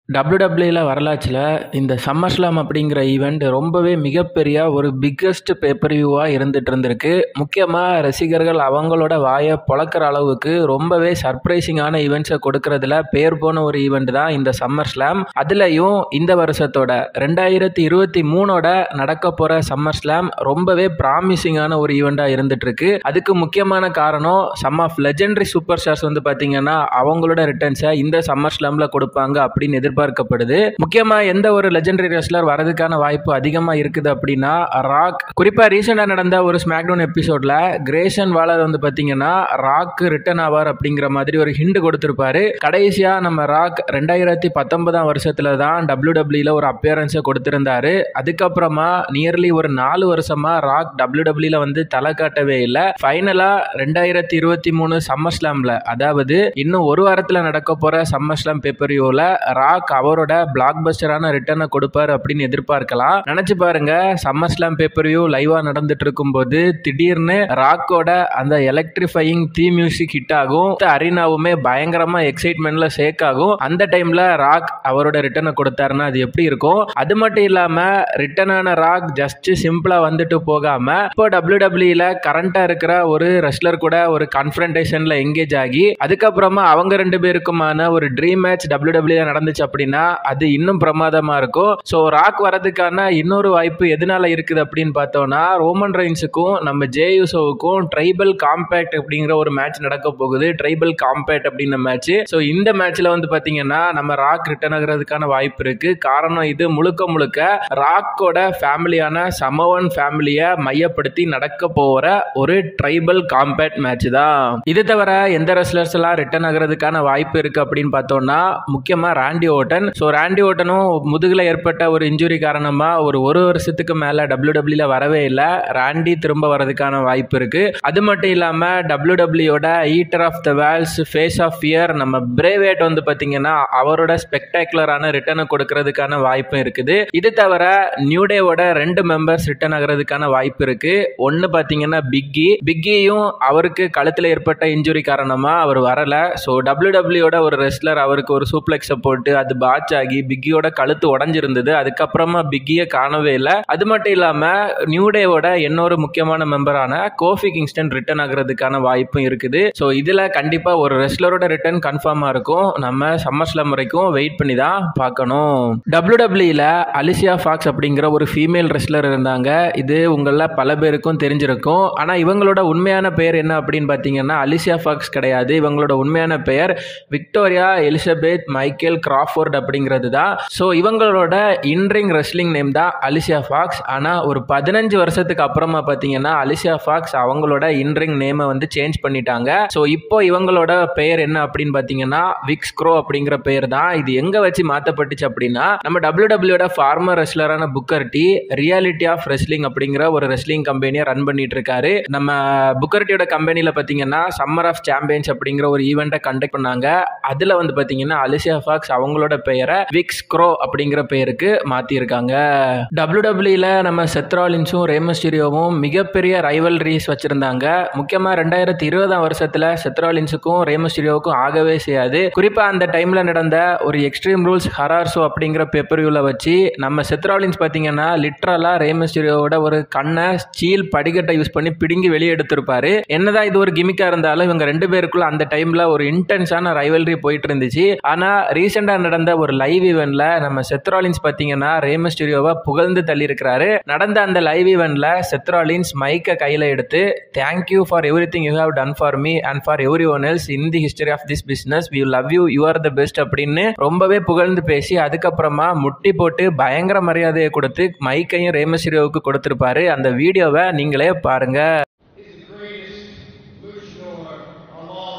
டபிள்யூடபிள்யூல வரலாற்றில் இந்த summer slam அப்படிங்கிற ஈவெண்ட் ரொம்பவே மிகப்பெரிய ஒரு பிக்கஸ்ட் பேப்பர் வியூவாக இருந்துட்டு இருந்திருக்கு முக்கியமாக ரசிகர்கள் அவங்களோட வாயை பொளக்கிற அளவுக்கு ரொம்பவே சர்ப்ரைசிங்கான ஈவெண்ட்ஸை கொடுக்கறதுல பேர் போன ஒரு ஈவெண்ட் தான் இந்த சம்மர் ஸ்லாம் அதுலேயும் இந்த வருஷத்தோட ரெண்டாயிரத்தி இருபத்தி மூணோட நடக்க போகிற சம்மர் ஸ்லாம் ரொம்பவே ப்ராமிசிங்கான ஒரு ஈவெண்ட்டாக இருந்துட்டு இருக்கு அதுக்கு முக்கியமான காரணம் some of legendary super stars வந்து பார்த்தீங்கன்னா அவங்களோட ரிட்டர்ன்ஸை இந்த சம்மர் ஸ்லாமில் கொடுப்பாங்க அப்படின்னு எதிர்பார்க்கப்படுது முக்கியமா எந்த ஒரு லெஜெண்டரி ரெஸ்லர் வரதுக்கான வாய்ப்பு அதிகமா இருக்குது அப்படின்னா ராக் குறிப்பா ரீசெண்டா நடந்த ஒரு ஸ்மாக்டவுன் எபிசோட்ல கிரேஷன் வாலர் வந்து பாத்தீங்கன்னா ராக் ரிட்டர்ன் ஆவார் அப்படிங்கிற மாதிரி ஒரு ஹிண்ட் கொடுத்திருப்பாரு கடைசியா நம்ம ராக் ரெண்டாயிரத்தி பத்தொன்பதாம் வருஷத்துல தான் டபிள்யூ டபிள்யூல ஒரு அப்பியரன்ஸை கொடுத்திருந்தாரு அதுக்கப்புறமா நியர்லி ஒரு நாலு வருஷமா ராக் டபிள்யூ டபிள்யூல வந்து தலை காட்டவே இல்லை ஃபைனலா ரெண்டாயிரத்தி இருபத்தி மூணு சம்மர் ஸ்லாம்ல அதாவது இன்னும் ஒரு வாரத்துல நடக்க போற சம்மர் ஸ்லாம் பேப்பரியோல ராக் அவரோட பிளாக் பஸ்டரான ரிட்டர்னை கொடுப்பாரு அப்படின்னு எதிர்பார்க்கலாம் நினைச்சு பாருங்க சம்மர் ஸ்லாம் பேப்பரியூ லைவா நடந்துட்டு இருக்கும்போது திடீர்னு ராக்கோட அந்த எலக்ட்ரிஃபையிங் தீ மியூசிக் ஹிட் ஆகும் அரினாவுமே பயங்கரமா எக்ஸைட்மெண்ட்ல சேக் ஆகும் அந்த டைம்ல ராக் அவரோட ரிட்டர்னை கொடுத்தாருன்னா அது எப்படி இருக்கும் அது மட்டும் இல்லாம ரிட்டர்ன் ஆன ராக் ஜஸ்ட் சிம்பிளா வந்துட்டு போகாம இப்போ டபிள்யூ டபிள்யூல கரண்டா இருக்கிற ஒரு ரெஸ்லர் கூட ஒரு கான்ஃபரன்டேஷன்ல எங்கேஜ் ஆகி அதுக்கப்புறமா அவங்க ரெண்டு பேருக்குமான ஒரு ட்ரீம் மேட்ச் டபிள்யூ டபிள்யூ நடந்துச்சு அப்படின்னா அது இன்னும் பிரமாதமா இருக்கும் ஸோ ராக் வரதுக்கான இன்னொரு வாய்ப்பு எதனால இருக்குது அப்படின்னு பார்த்தோம்னா ரோமன் ரைன்ஸுக்கும் நம்ம ஜேயூசோவுக்கும் ட்ரைபல் காம்பேக்ட் அப்படிங்கிற ஒரு மேட்ச் நடக்க போகுது ட்ரைபல் காம்பேக்ட் அப்படின்ற மேட்ச் ஸோ இந்த மேட்ச்ல வந்து பாத்தீங்கன்னா நம்ம ராக் ரிட்டர்ன் ஆகிறதுக்கான வாய்ப்பு இருக்கு காரணம் இது முழுக்க முழுக்க ராக்கோட ஃபேமிலியான சமவன் ஃபேமிலியை மையப்படுத்தி நடக்க போகிற ஒரு ட்ரைபல் காம்பேக்ட் மேட்ச் தான் இது தவிர எந்த ரெஸ்லர்ஸ் எல்லாம் ரிட்டர்ன் ஆகிறதுக்கான வாய்ப்பு இருக்கு அப்படின்னு பார்த்தோம்னா முக்கியமா ராண்டி ஓட்டன் ஸோ ராண்டி ஓட்டனும் முதுகுல ஏற்பட்ட ஒரு இன்ஜுரி காரணமா ஒரு ஒரு வருஷத்துக்கு மேல டபிள்யூ டபிள்யூல வரவே இல்லை ராண்டி திரும்ப வரதுக்கான வாய்ப்பு இருக்கு அது மட்டும் இல்லாம W W eater of the worlds face of fear நம்ம பிரேவேட் வந்து பாத்தீங்கன்னா அவரோட ஸ்பெக்டாகுலரான ரிட்டர்னை கொடுக்கறதுக்கான வாய்ப்பும் இருக்குது இது தவிர நியூ டேவோட ரெண்டு மெம்பர்ஸ் ரிட்டர்ன் ஆகிறதுக்கான வாய்ப்பு இருக்கு ஒன்னு பாத்தீங்கன்னா பிக்கி பிக்கியும் அவருக்கு கழுத்துல ஏற்பட்ட இன்ஜுரி காரணமா அவர் வரல ஸோ டபிள்யூ டபிள்யூட ஒரு ரெஸ்லர் அவருக்கு ஒரு சூப்ளெக்ஸை போட்டு அது பாட்ச் ஆகி பிக்கியோட கழுத்து உடஞ்சிருந்தது அதுக்கப்புறமா பிக்கியை காணவே இல்லை அது மட்டும் இல்லாம நியூ டேவோட இன்னொரு முக்கியமான மெம்பரான கோஃபி கிங்ஸ்டன் ரிட்டர்ன் ஆகிறதுக்கான வாய்ப்பும் இருக்குது ஸோ இதுல கண்டிப்பா ஒரு ரெஸ்லரோட ரிட்டர்ன் கன்ஃபார்மா இருக்கும் நம்ம சம்மர் ஸ்லாம் வரைக்கும் வெயிட் பண்ணி தான் பார்க்கணும் டபிள்யூ டபிள்யூல அலிசியா ஃபாக்ஸ் அப்படிங்கிற ஒரு ஃபீமேல் ரெஸ்லர் இருந்தாங்க இது உங்களில் பல பேருக்கும் தெரிஞ்சிருக்கும் ஆனால் இவங்களோட உண்மையான பெயர் என்ன அப்படின்னு பார்த்தீங்கன்னா அலிசியா ஃபாக்ஸ் கிடையாது இவங்களோட உண்மையான பெயர் விக்டோரியா எலிசபெத் மைக்கேல் கிராஃபோர்ட் அப்படிங்கிறது தான் ஸோ இவங்களோட இன்ரிங் ரெஸ்லிங் நேம் தான் அலிசியா ஃபாக்ஸ் ஆனால் ஒரு பதினஞ்சு வருஷத்துக்கு அப்புறமா பார்த்தீங்கன்னா அலிசியா ஃபாக்ஸ் அவங்களோட இன்ரிங் நேமை வந்து சேஞ்ச் பண்ணிட்டாங்க ஸோ இப்போ இவங்களோட பெயர் என்ன அப்படின்னு பார்த்தீங்கன்னா விக்ஸ் க்ரோ அப்படிங்கிற பெயர் தான் இது எங்கே வச்சு மாற்றப்பட்டுச்சு அப்படின்னா நம்ம டபிள்யூ டபிள்யூட ஃபார்மர் ரெஸ்லரான Booker T reality of wrestling அப்படிங்கிற ஒரு ரெஸ்லிங் கம்பெனியை ரன் பண்ணிட்டு இருக்காரு நம்ம புக்கர் டியோட கம்பெனியில் பார்த்தீங்கன்னா சம்மர் ஆஃப் சாம்பியன்ஸ் அப்படிங்கிற ஒரு ஈவெண்ட்டை கண்டக்ட் பண்ணாங்க அதில் வந்து பார்த்தீங்கன்னா அலிசியா ஃபாக்ஸ் அவங்களோட பெயரை விக்ஸ் க்ரோ அப்படிங்கிற பெயருக்கு மாற்றிருக்காங்க டபிள்யூ டபிள்யூல நம்ம செத்ராலின்ஸும் ரேமஸ்டீரியோவும் மிகப்பெரிய ரைவல்ரிஸ் வச்சிருந்தாங்க முக்கியமாக ரெண்டாயிரத்தி இருபதாம் வருஷத்தில் செத்ராலின்ஸுக்கும் ரேமஸ்டீரியோவுக்கும் ஆகவே செய்யாது குறிப்பாக அந்த டைமில் நடந்த ஒரு எக்ஸ்ட்ரீம் ரூல்ஸ் ஹரார்ஸோ அப்படிங்கிற பேப்பரியூவில் வச்சு நம்ம செத்ராலின்ஸ் பார்த்தீங்கன்னா லிட்ரலாக ரேமஸ்டீரியோவோட ஒரு கண்ணை ஸ்டீல் படிக்கட்டை யூஸ் பண்ணி பிடுங்கி வெளியே எடுத்திருப்பாரு என்னதான் இது ஒரு கிமிக்கா இருந்தாலும் இவங்க ரெண்டு பேருக்குள்ள அந்த டைம்ல ஒரு இன்டென்ஸான ரைவல்ரி போயிட்டு இருந்துச்சு ஆனா ரீசெண்டா நடந்த ஒரு லைவ் ஈவெண்ட்ல நம்ம செத்ராலின்ஸ் பாத்தீங்கன்னா ரேமஸ்டீரியோவை புகழ்ந்து தள்ளி இருக்கிறாரு நடந்த அந்த லைவ் ஈவெண்ட்ல செத்ராலின்ஸ் மைக்கை கையில எடுத்து thank you for everything you have done for me and for everyone else in the history of this business we love you you are the best அப்படின்னு ரொம்பவே புகழ்ந்து பேசி அதுக்கப்புறமா முட்டி போட்டு பயங்கர மரியாதையை கொடுத்து மைக்கையும் ரேமஸ்டீரியோவுக்கு கொடுத்திருப்பாரு அந்த வீடியோவை நீங்களே பாருங்க is the greatest luchador of all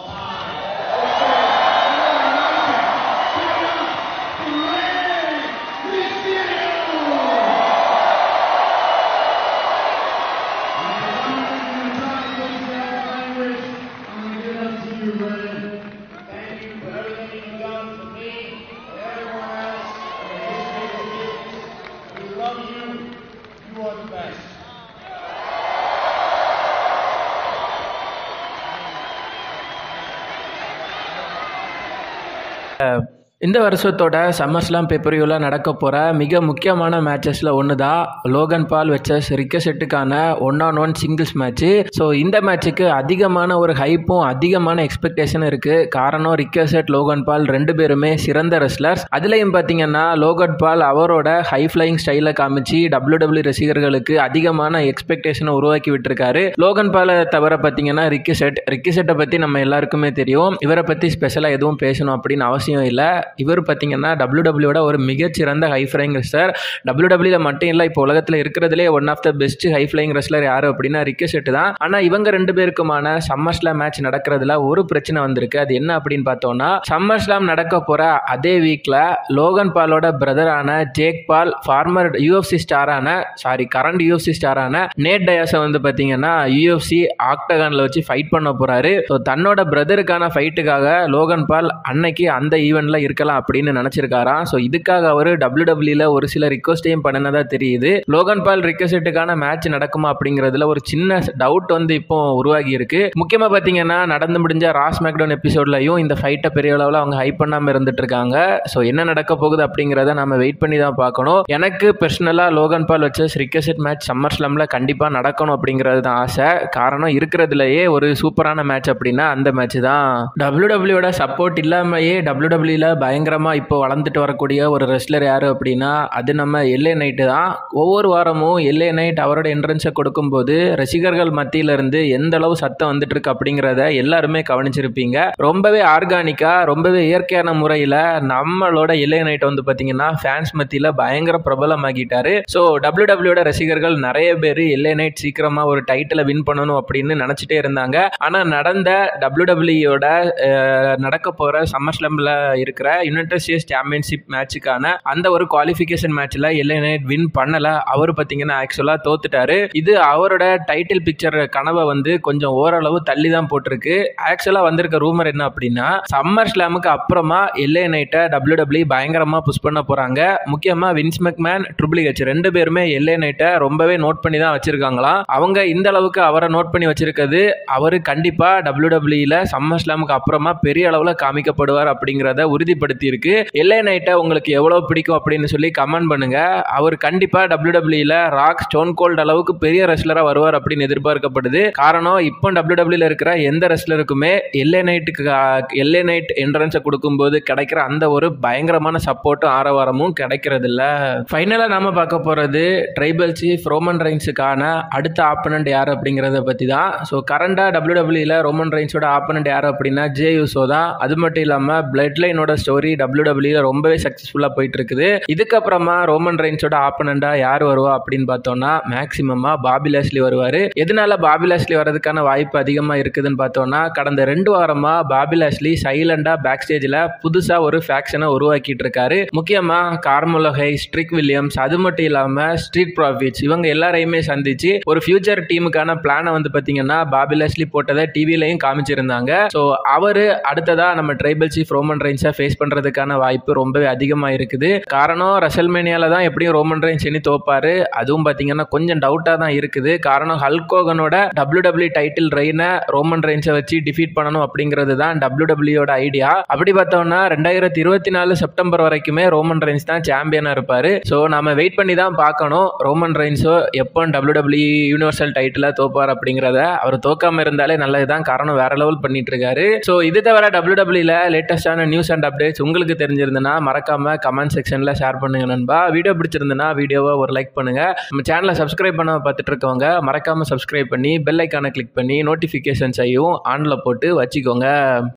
time. Thank you for everything you've done for me and everyone else in the history of this business. We love you. You are the best. இந்த வருஷத்தோட சம்மர்ஸ்லாம் பேப்பரியூவில் நடக்க போகிற மிக முக்கியமான மேட்சஸில் ஒன்று தான் Logan Paul versus ரிக்கசெட்டுக்கான one on one singles match so இந்த மேட்ச்சுக்கு அதிகமான ஒரு ஹைப்பும் அதிகமான எக்ஸ்பெக்டேஷனும் இருக்குது காரணம் ரிக்கசெட் லோகன் பால் ரெண்டு பேருமே சிறந்த ரெஸ்லர்ஸ் அதுலேயும் பார்த்தீங்கன்னா லோகன் பால் அவரோட ஹை ஃப்ளைங் ஸ்டைலை காமிச்சு டபிள்யூ டபிள்யூ ரசிகர்களுக்கு அதிகமான எக்ஸ்பெக்டேஷனை உருவாக்கி விட்டுருக்காரு லோகன் பாலை தவிர பார்த்தீங்கன்னா ரிக்கிசெட் ரிக்கிசெட்டை பற்றி நம்ம எல்லாருக்குமே தெரியும் இவரை பற்றி ஸ்பெஷலாக எதுவும் பேசணும் அப்படின்னு அவசியம் இல்லை இவர் பார்த்தீங்கன்னா டபிள்யூ டபிள்யூட ஒரு மிகச்சிறந்த ஹை ஃப்ளைங் ரெஸ்லர் டபிள்யூ டபிள்யூல மட்டும் இல்லை இப்போ உலகத்தில் இருக்கிறதுலே one of the best high flying wrestler யார் அப்படின்னா ரிக்கெட் தான் ஆனால் இவங்க ரெண்டு பேருக்குமான சம்மர் ஸ்லாம் மேட்ச் நடக்கிறதுல ஒரு பிரச்சனை வந்திருக்கு அது என்ன அப்படின்னு பார்த்தோம்னா சம்மர் ஸ்லாம் நடக்க போகிற அதே வீக்கில் லோகன் பாலோட பிரதரான ஜேக் பால் ஃபார்மர் யூஎஃப்சி ஸ்டாரான சாரி கரண்ட் யூஎஃப்சி ஸ்டாரான நேட் டயாஸை வந்து பார்த்தீங்கன்னா யூஎஃப்சி ஆக்டகானில் வச்சு ஃபைட் பண்ண போகிறாரு ஸோ தன்னோட பிரதருக்கான ஃபைட்டுக்காக லோகன் பால் அன்னைக்கு அந்த ஈவெண்ட்டில் இருக்கலாம் அப்படின்னு நினச்சிருக்காராம் ஸோ இதுக்காக அவர் டபிள்யூ டபிள்யூல ஒரு சில ரிக்வஸ்டையும் பண்ணினதா தெரியுது லோகன் பால் ரிக்வஸ்ட்டுக்கான மேட்ச் நடக்குமா அப்படிங்கிறதுல ஒரு சின்ன டவுட் வந்து இப்போ உருவாகி இருக்கு முக்கியமாக பார்த்தீங்கன்னா நடந்து முடிஞ்ச ராஸ் மேக்டவுன் எபிசோட்லையும் இந்த ஃபைட்டை பெரிய அளவில் அவங்க ஹைப் பண்ணாமல் இருந்துட்டு இருக்காங்க ஸோ என்ன நடக்க போகுது அப்படிங்கிறத நம்ம வெயிட் பண்ணி தான் பார்க்கணும் எனக்கு பர்சனலாக லோகன் பால் வச்ச ரிக்கசெட் மேட்ச் சம்மர் ஸ்லம்ல கண்டிப்பாக நடக்கணும் அப்படிங்கிறது தான் ஆசை காரணம் இருக்கிறதுலையே ஒரு சூப்பரான மேட்ச் அப்படின்னா அந்த மேட்ச் தான் டபிள்யூ டபிள்யூட சப்போர்ட் இல்லாமயே டபிள்யூ டபிள்யூல பயங்கரமாக இப்போ வளர்ந்துட்டு வரக்கூடிய ஒரு ரெஸ்லர் யார் அப்படின்னா அது நம்ம எல்ஏ நைட்டு தான் ஒவ்வொரு வாரமும் எல்ஏ நைட் அவரோட என்ட்ரன்ஸை கொடுக்கும்போது ரசிகர்கள் மத்தியிலிருந்து எந்த அளவு சத்தம் வந்துட்டு இருக்கு அப்படிங்கிறத எல்லாருமே கவனிச்சிருப்பீங்க ரொம்பவே ஆர்கானிக்காக ரொம்பவே இயற்கையான முறையில் நம்மளோட எல்ஏ நைட் வந்து பார்த்தீங்கன்னா ஃபேன்ஸ் மத்தியில் பயங்கர பிரபலமாகிட்டாரு ஸோ டபிள்யூ டபிள்யூட ரசிகர்கள் நிறைய பேர் எல்ஏ நைட் சீக்கிரமாக ஒரு டைட்டிலை வின் பண்ணணும் அப்படின்னு நினச்சிட்டே இருந்தாங்க ஆனால் நடந்த டபிள்யூ டபிள்யூயோட நடக்க போகிற சம்மர் ஸ்லம்பில் இருக்கிற யுனைடெட் ஸ்டேட்ஸ் சாம்பியன்ஷிப் மேட்சுக்கான அந்த ஒரு குவாலிஃபிகேஷன் மேட்ச்சில் எல்ஏ நைட் வின் பண்ணலை அவர் பார்த்தீங்கன்னா ஆக்சுவலாக தோத்துட்டாரு இது அவரோட டைட்டில் பிக்சர் கனவை வந்து கொஞ்சம் ஓரளவு தள்ளி தான் போட்டிருக்கு ஆக்சுவலாக வந்திருக்க ரூமர் என்ன அப்படின்னா சம்மர் ஸ்லாமுக்கு அப்புறமா எல்ஏ நைட்டை டபிள்யூ டபிள்யூ பயங்கரமாக புஷ் பண்ண போகிறாங்க முக்கியமாக வின்ஸ் மெக்மேன் ட்ரிபிள் ஹெச் ரெண்டு பேருமே எல்ஏ நைட்டை ரொம்பவே நோட் பண்ணி தான் வச்சிருக்காங்களாம் அவங்க இந்த அளவுக்கு அவரை நோட் பண்ணி வச்சிருக்கிறது அவர் கண்டிப்பாக டபிள்யூ டபிள்யூல சம்மர் ஸ்லாமுக்கு அப்புறமா பெரிய அளவில் காமிக்கப்படுவார் அப்படிங்கிறத உறுதிப்படுத்தி இருக்கு எல்ஏ நைட்டை உங்களுக்கு எவ்வளோ பிடிக்கும் அப்படின்னு சொல்லி கமெண்ட் பண்ணுங்க அவர் கண்டிப்பாக டபிள்யூ டபிள்யூல ராக் ஸ்டோன் கோல்ட் அளவுக்கு பெரிய ரெஸ்லராக வருவார் அப்படின்னு எதிர்பார்க்கப்படுது காரணம் இப்போ டபிள்யூ டபிள்யூல இருக்கிற எந்த ரெஸ்லருக்குமே எல்ஏ நைட்டுக்கு எல்ஏ நைட் என்ட்ரன்ஸை கொடுக்கும்போது கிடைக்கிற அந்த ஒரு பயங்கரமான சப்போர்ட்டும் ஆரவாரமும் கிடைக்கிறது இல்ல ஃபைனலாக நாம பார்க்க போகிறது ட்ரைபல் சீஃப் ரோமன் ரைன்ஸுக்கான அடுத்த ஆப்பனண்ட் யார் அப்படிங்கிறத பற்றி தான் ஸோ கரண்டாக டபிள்யூ டபிள்யூல ரோமன் ரைன்ஸோட ஆப்பனண்ட் யார் அப்படின்னா ஜே யூசோ தான் அது மட்டும் இல்லாமல் பிளட் லைனோட ஸ்டோரி டபிள்யூ டபிள்யூல ரொம்பவே சக்ஸஸ்ஃபுல்லாக போயிட்டு இருக்குது இதுக்கப்புறமா ரோமன் ரைன்ஸோட ஆப்பனண்டா யார் வருவா அப்படின்னு பார்த்தோம்னா மேக்சிமமாக பாபி லாஸ்லி வருவார் எதனால பாபி லாஸ்லி வரதுக்கான வாய்ப்பு அதிகமாக இருக்குதுன்னு பார்த்தோம்னா கடந்த ரெண்டு வாரமாக பாபி லாஸ்லி சைலண்டாக பேக் ஸ்டேஜில் புதுசாக ஒரு ஃபேக்ஷனை உருவாக்கிட்டு இருக்காரு முக்கியமாக கார்மோலோஹை ஸ்ட்ரிக் வில்லியம்ஸ் அது மட்டும் இல்லாமல் ஸ்ட்ரீட் ப்ராஃபிட்ஸ் இவங்க எல்லாரையுமே சந்திச்சு ஒரு ஃபியூச்சர் டீமுக்கான பிளானை வந்து பார்த்தீங்கன்னா பாபி லாஸ்லி போட்டதை டிவிலையும் காமிச்சிருந்தாங்க ஸோ அவர் அடுத்ததாக நம்ம ட்ரைபல் சீஃப் ரோமன் ரைன்ஸை ஃபேஸ் பண்ணுறதுக்கான வாய்ப்பு ரொம்பவே அதிகமாக இருக்குது காரணம் ரசல்மேனியால தான் எப்படியும் ரோமன் ரைன்ஸ் இனி தோப்பாரு அதுவும் பார்த்தீங்கன்னா கொஞ்சம் டவுட்டாக தான் இருக்குது காரணம் ஹல்கோகனோட டபிள்யூ டபிள்யூ டைட்டில் ரெயினை ரோமன் ரைன்ஸை வச்சு டிஃபீட் பண்ணணும் அப்படிங்கிறது தான் டபிள்யூ டபிள்யூட ஐடியா அப்படி பார்த்தோம்னா ரெண்டாயிரத்தி இருபத்தி நாலு செப்டம்பர் வரைக்குமே ரோமன் ரைன்ஸ் தான் சாம்பியனாக இருப்பார் ஸோ நம்ம வெயிட் பண்ணி தான் பார்க்கணும் ரோமன் ரைன்ஸோ எப்போ டபிள்யூ டபிள்யூ யூனிவர்சல் டைட்டிலாக தோப்பார் அப்படிங்கிறத அவர் தோக்காம இருந்தாலே நல்லது தான் காரணம் வேற லெவல் பண்ணிட்டு இருக்காரு ஸோ இது தவிர டபிள்யூ டபிள்யூல லேட்டஸ்டான நியூஸ் அண்ட் அப்டேட்ஸ் உங்களுக்கு தெரிஞ்சிருந்ததுன்னா மறக்காம கமெண்ட் செக்ஷனில் ஷேர் பண்ணுங்க நண்பா வீடியோ பிடிச்சிருந்ததுன்னா வீடியோவை ஒரு லைக் பண்ணுங்க நம்ம சேனலை சப்ஸ்கிரைப் பண்ண பார்த்துட்டு இருக்கவங்க மறக்காம சப்ஸ்கிரைப் பண்ணி பெல் ஐக்கானை கிளிக் பண்ணி நோட்டிஃபிகேஷன்ஸையும் ஆனில் போட்டு வச்சுக்கோங்க